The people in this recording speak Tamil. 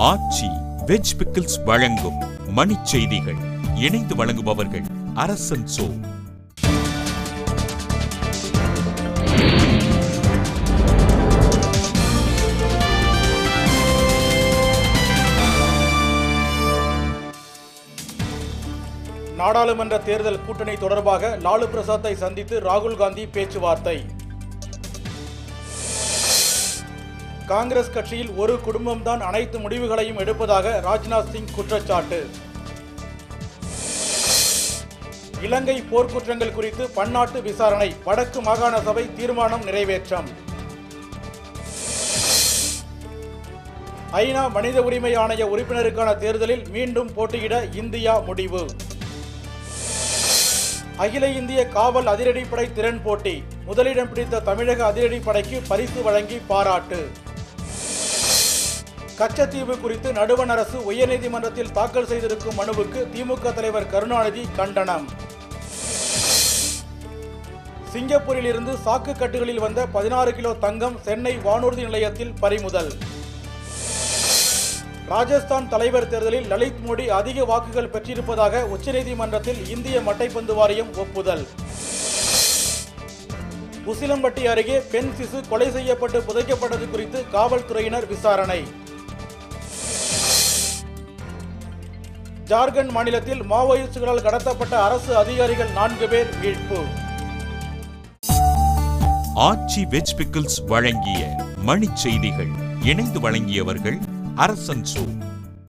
ஆச்சி வெஜ் பிக்கிள்ஸ் வழங்கும் மணிச் செய்திகள் இணைந்து வழங்குபவர்கள் அரசன் சோ நாடாளுமன்ற தேர்தல் கூட்டணி தொடர்பாக லாலு பிரசாத்தை சந்தித்து ராகுல் காந்தி பேச்சுவார்த்தை காங்கிரஸ் கட்சியில் ஒரு குடும்பம்தான் அனைத்து முடிவுகளையும் எடுப்பதாக ராஜ்நாத் சிங் குற்றச்சாட்டு இலங்கை போர்க்குற்றங்கள் குறித்து பன்னாட்டு விசாரணை வடக்கு மாகாண சபை தீர்மானம் நிறைவேற்றம் ஐநா மனித உரிமை ஆணைய உறுப்பினருக்கான தேர்தலில் மீண்டும் போட்டியிட இந்தியா முடிவு அகில இந்திய காவல் அதிரடிப்படை திறன் போட்டி முதலிடம் பிடித்த தமிழக அதிரடிப்படைக்கு பரிசு வழங்கி பாராட்டு கச்சத்தீவு குறித்து நடுவண் அரசு உயர்நீதிமன்றத்தில் தாக்கல் செய்திருக்கும் மனுவுக்கு திமுக தலைவர் கருணாநிதி கண்டனம் சிங்கப்பூரில் இருந்து சாக்கு கட்டுகளில் வந்த பதினாறு கிலோ தங்கம் சென்னை வானூர்தி நிலையத்தில் பறிமுதல் ராஜஸ்தான் தலைவர் தேர்தலில் லலித் மோடி அதிக வாக்குகள் பெற்றிருப்பதாக உச்சநீதிமன்றத்தில் இந்திய மட்டைப்பந்து வாரியம் ஒப்புதல் உசிலம்பட்டி அருகே பெண் சிசு கொலை செய்யப்பட்டு புதைக்கப்பட்டது குறித்து காவல்துறையினர் விசாரணை ஜார்க்கண்ட் மாநிலத்தில் மாவோயிஸ்டுகளால் கடத்தப்பட்ட அரசு அதிகாரிகள் நான்கு பேர் மீட்பு ஆச்சி வெஜ் பிக்கிள்ஸ் வழங்கிய மணிச் செய்திகள் இணைந்து வழங்கியவர்கள் அரசன் சோ